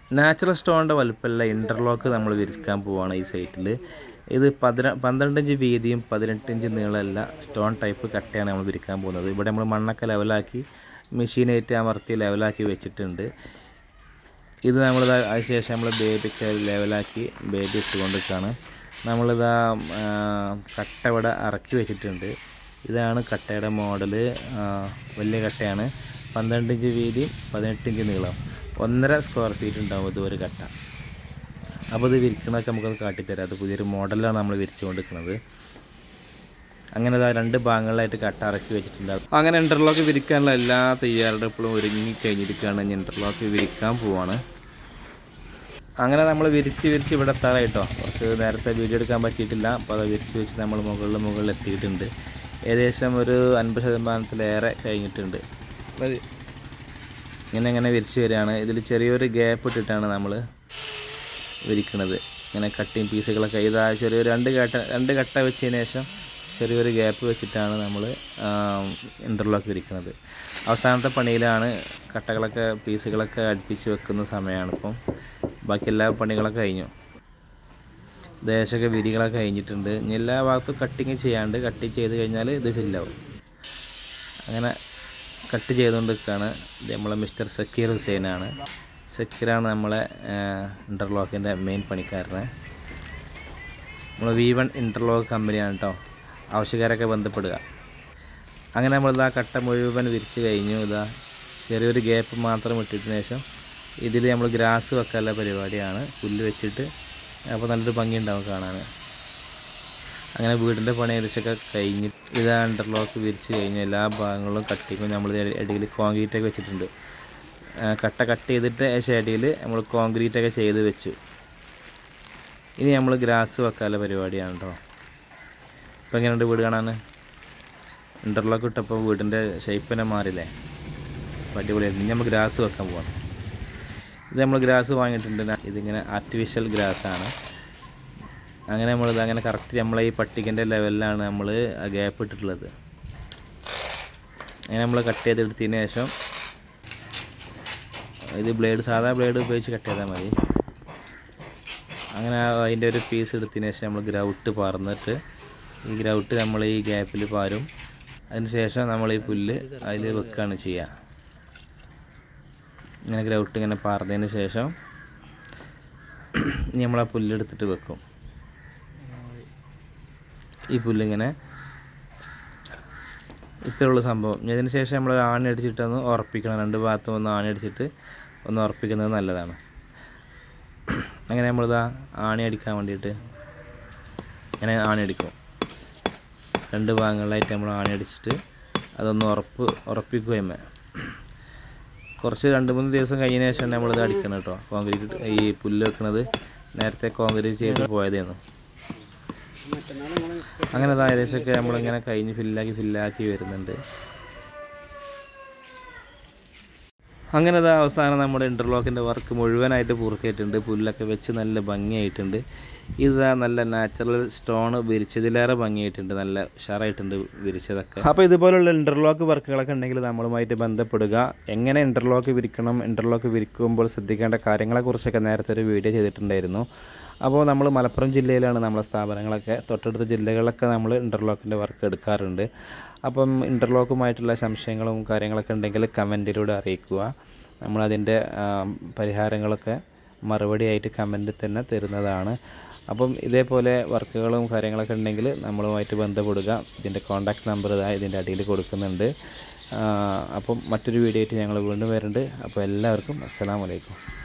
natural സ്റ്റോണിൻ്റെ വലുപ്പമുള്ള interlock നമ്മൾ വിരിക്കാൻ പോവുകയാണ് ഈ സൈറ്റിൽ ഇത് പതിന പന്ത്രണ്ട് ഇഞ്ച് വീതിയും പതിനെട്ട് ഇഞ്ച് നീളമല്ല സ്റ്റോൺ ടൈപ്പ് കട്ടയാണ് നമ്മൾ വിരിക്കാൻ പോകുന്നത് ഇവിടെ നമ്മൾ മണ്ണൊക്കെ ലെവലാക്കി മെഷീനായിട്ട് അമർത്തി ലെവലാക്കി വെച്ചിട്ടുണ്ട് ഇത് നമ്മളിത് അതിനുശേഷം നമ്മൾ ബേബിക്ക് ലെവലാക്കി ബേബി ഇട്ടുകൊണ്ടിരിക്കുകയാണ് നമ്മളിതാ ആ, കട്ട ഇവിടെ ഇറക്കി വെച്ചിട്ടുണ്ട് ഇതാണ് കട്ടയുടെ മോഡല് വലിയ കട്ടയാണ് പന്ത്രണ്ട് ഇഞ്ച് വീതി പതിനെട്ട് ഇഞ്ച് നീളം ഒന്നര സ്ക്വയർ ഫീറ്റ് ഉണ്ടാവും ഇത് ഒരു കട്ട അപ്പോൾ ഇത് വിരിക്കണമൊക്കെ നമുക്കത് കാട്ടിത്തരാം അത് പുതിയൊരു മോഡലാണ് നമ്മൾ വിരിച്ചുകൊണ്ടിരിക്കുന്നത് അങ്ങനെ ഇതാ രണ്ട് ഭാഗങ്ങളിലായിട്ട് കട്ട ഇറക്കി വെച്ചിട്ടുണ്ട് അങ്ങനെ ഇൻ്റർലോക്ക് വിരിക്കാനുള്ള എല്ലാ തയ്യാറെടുപ്പുകളും ഒരുങ്ങി കഴിഞ്ഞിരിക്കുകയാണ് ഇനി ഇൻ്റർലോക്ക് വിരിക്കാൻ പോവാണ് അങ്ങനെ നമ്മൾ വിരിച്ച് വിരിച്ച് ഇവിടെ എത്താറായിട്ടോ കുറച്ച് നേരത്തെ വീഡിയോ എടുക്കാൻ പറ്റിയിട്ടില്ല അപ്പോൾ അത് വിരിച്ച് വെച്ച് നമ്മൾ മുകളിൽ മുകളിൽ എത്തിയിട്ടുണ്ട് ഏകദേശം ഒരു അൻപത് ശതമാനത്തിലേറെ കഴിഞ്ഞിട്ടുണ്ട് മതി ഇങ്ങനെ ഇങ്ങനെ വിരിച്ച് വരികയാണ് ഇതിൽ ചെറിയൊരു ഗ്യാപ്പ് ഇട്ടിട്ടാണ് നമ്മൾ വിരിക്കുന്നത് ഇങ്ങനെ കട്ടിങ് പീസുകളൊക്കെ ഇതാ ചെറിയൊരു രണ്ട് കട്ട രണ്ട് കട്ട വെച്ചതിന് ശേഷം ചെറിയൊരു ഗ്യാപ്പ് വെച്ചിട്ടാണ് നമ്മൾ ഇൻ്റർലോക്ക് വിരിക്കുന്നത് അവസാനത്തെ പണിയിലാണ് കട്ടകളൊക്കെ പീസുകളൊക്കെ അടുപ്പിച്ച് വെക്കുന്ന സമയമാണ് ഇപ്പം ബാക്കി എല്ലാ പണികളൊക്കെ കഴിഞ്ഞു ദേശമൊക്കെ വിരികളൊക്കെ കഴിഞ്ഞിട്ടുണ്ട് ഇനി എല്ലാ ഭാഗത്തും കട്ടിങ് ചെയ്യാണ്ട് കട്ട് ചെയ്ത് കഴിഞ്ഞാൽ ഇത് ഫില്ലാവും അങ്ങനെ കട്ട് ചെയ്തുകൊണ്ട് നിൽക്കുകയാണ് ഇത് നമ്മളെ മിസ്റ്റർ സക്കീർ ഹുസൈനാണ് സക്കീറാണ് നമ്മളെ ഇൻ്റർലോക്കിൻ്റെ മെയിൻ പണിക്കാരനെ നമ്മൾ വി വൺ ഇൻ്റർലോക്ക് കമ്പനിയാണ് കേട്ടോ ആവശ്യക്കാരൊക്കെ ബന്ധപ്പെടുക അങ്ങനെ നമ്മളിതാ കട്ട മുഴുവൻ വിരിച്ച് കഴിഞ്ഞു ഇതാ ചെറിയൊരു ഗ്യാപ്പ് മാത്രം ഇട്ടിട്ടതിന് ശേഷം ഇതിൽ നമ്മൾ ഗ്രാസ് വെക്കാനുള്ള പരിപാടിയാണ് പുല്ല് വെച്ചിട്ട് അപ്പോൾ നല്ലൊരു ഭംഗി ഉണ്ടാവും കാണാൻ അങ്ങനെ വീടിൻ്റെ പണി ഏകദേശമൊക്കെ കഴിഞ്ഞ് ഇതാ ഇൻ്റർലോക്ക് വിരിച്ച് കഴിഞ്ഞ് എല്ലാ ഭാഗങ്ങളും കട്ടിങ്ങും നമ്മൾ ഇടയിൽ കോൺക്രീറ്റ് ഒക്കെ വെച്ചിട്ടുണ്ട് ആ, കട്ട കട്ട് ചെയ്തിട്ട് ഷെഡിയിൽ നമ്മൾ കോൺക്രീറ്റ് ഒക്കെ ചെയ്ത് വെച്ചു ഇനി നമ്മൾ ഗ്രാസ് വെക്കാനുള്ള പരിപാടിയാണ് കേട്ടോ ഇപ്പം എങ്ങനെയുണ്ട് വീട് കാണാൻ ഇൻ്റർലോക്ക് ഇട്ടപ്പോൾ വീടിൻ്റെ ഷേപ്പ് തന്നെ മാറില്ലേ അപ്പോൾ അടിപൊളിയായിരുന്നു ഇനി നമ്മൾ ഗ്രാസ് വെക്കാൻ പോവാം ഇത് നമ്മൾ ഗ്രാസ് വാങ്ങിയിട്ടുണ്ട് ഇതിങ്ങനെ ആർട്ടിഫിഷ്യൽ ഗ്രാസ് ആണ് അങ്ങനെ നമ്മളിത് അങ്ങനെ കറക്റ്റ് നമ്മളെ ഈ പട്ടികൻ്റെ ലെവലിലാണ് നമ്മൾ ആ ഗ്യാപ്പ് ഇട്ടിട്ടുള്ളത് അങ്ങനെ നമ്മൾ കട്ട് ചെയ്തെടുത്തതിന് ശേഷം ഇത് ബ്ലേഡ് സാധാ ബ്ലേഡ് ഉപയോഗിച്ച് കട്ട് ചെയ്താൽ മതി അങ്ങനെ അതിൻ്റെ ഒരു പീസ് എടുത്തതിന് ശേഷം നമ്മൾ ഗ്രൗട്ട് പാർന്നിട്ട് ഈ ഗ്രൗട്ട് നമ്മൾ ഈ ഗ്യാപ്പിൽ പാരും അതിന് ശേഷം നമ്മൾ ഈ പുല്ല് അതിൽ വെക്കുകയാണ് ചെയ്യുക ഇങ്ങനെ ഗ്രൗട്ട് ഇങ്ങനെ പാർന്നതിന് ശേഷം ഇനി നമ്മൾ ആ പുല്ലെടുത്തിട്ട് വെക്കും ഈ പുല്ലിങ്ങനെ ഇത്രയുള്ള സംഭവം ഇനി അതിന് ശേഷം നമ്മൾ ആണി അടിച്ചിട്ടൊന്ന് ഉറപ്പിക്കണം രണ്ട് ഭാഗത്തും ഒന്ന് ആണി അടിച്ചിട്ട് ഒന്ന് ഉറപ്പിക്കുന്നത് നല്ലതാണ് അങ്ങനെ നമ്മളിതാ ആണി അടിക്കാൻ വേണ്ടിയിട്ട് ഇങ്ങനെ ആണി അടിക്കും രണ്ട് ഭാഗങ്ങളിലായിട്ട് നമ്മൾ ആണി അടിച്ചിട്ട് അതൊന്ന് ഉറപ്പ് ഉറപ്പിക്കുകയും കുറച്ച് രണ്ട് മൂന്ന് ദിവസം കഴിഞ്ഞതിന് ശേഷം നമ്മളിത് അടിക്കണം കേട്ടോ കോൺക്രീറ്റ് ഈ പുല്ല് വെക്കുന്നത് നേരത്തെ കോൺക്രീറ്റ് ചെയ്ത് പോയതായിരുന്നു അങ്ങനെ അത് ഏകദേശമൊക്കെ നമ്മളിങ്ങനെ കഴിഞ്ഞ് ഫില്ലാക്കി ഫില്ലാക്കി വരുന്നുണ്ട് അങ്ങനെ അത് അവസാനം നമ്മുടെ ഇൻ്റർലോക്കിൻ്റെ വർക്ക് മുഴുവനായിട്ട് പൂർത്തിയായിട്ടുണ്ട് പുല്ലൊക്കെ വെച്ച് നല്ല ഭംഗിയായിട്ടുണ്ട് ഇതാ നല്ല നാച്ചുറൽ സ്റ്റോൺ വിരിച്ചതിലേറെ ഭംഗിയായിട്ടുണ്ട് നല്ല ഉഷാറായിട്ടുണ്ട് വിരിച്ചതൊക്കെ അപ്പോൾ ഇതുപോലുള്ള ഇൻ്റർലോക്ക് വർക്കുകളൊക്കെ ഉണ്ടെങ്കിൽ നമ്മളുമായിട്ട് ബന്ധപ്പെടുക എങ്ങനെ ഇൻ്റർലോക്ക് വിരിക്കണം ഇൻ്റർലോക്ക് വിരിക്കുമ്പോൾ ശ്രദ്ധിക്കേണ്ട കാര്യങ്ങളെക്കുറിച്ചൊക്കെ നേരത്തെ ഒരു വീഡിയോ ചെയ്തിട്ടുണ്ടായിരുന്നു അപ്പോൾ നമ്മൾ മലപ്പുറം ജില്ലയിലാണ് നമ്മളെ സ്ഥാപനങ്ങളൊക്കെ തൊട്ടടുത്ത ജില്ലകളിലൊക്കെ നമ്മൾ ഇൻ്റർലോക്കിൻ്റെ വർക്ക് എടുക്കാറുണ്ട് അപ്പം ഇൻ്റർലോക്കുമായിട്ടുള്ള സംശയങ്ങളും കാര്യങ്ങളൊക്കെ ഉണ്ടെങ്കിൽ കമൻറ്റിലൂടെ അറിയിക്കുക നമ്മളതിൻ്റെ ആ, പരിഹാരങ്ങളൊക്കെ മറുപടിയായിട്ട് കമൻറ്റിൽ തന്നെ തരുന്നതാണ് അപ്പം ഇതേപോലെ വർക്കുകളും കാര്യങ്ങളൊക്കെ ഉണ്ടെങ്കിൽ നമ്മളുമായിട്ട് ബന്ധപ്പെടുക ഇതിൻ്റെ കോൺടാക്റ്റ് നമ്പർ ഇതാ ഇതിൻ്റെ അടിയിൽ കൊടുക്കുന്നുണ്ട് ആ, അപ്പം മറ്റൊരു വീഡിയോ ആയിട്ട് ഞങ്ങൾ വീണ്ടും വരുന്നുണ്ട് അപ്പോൾ എല്ലാവർക്കും അസ്സലാമലൈക്കും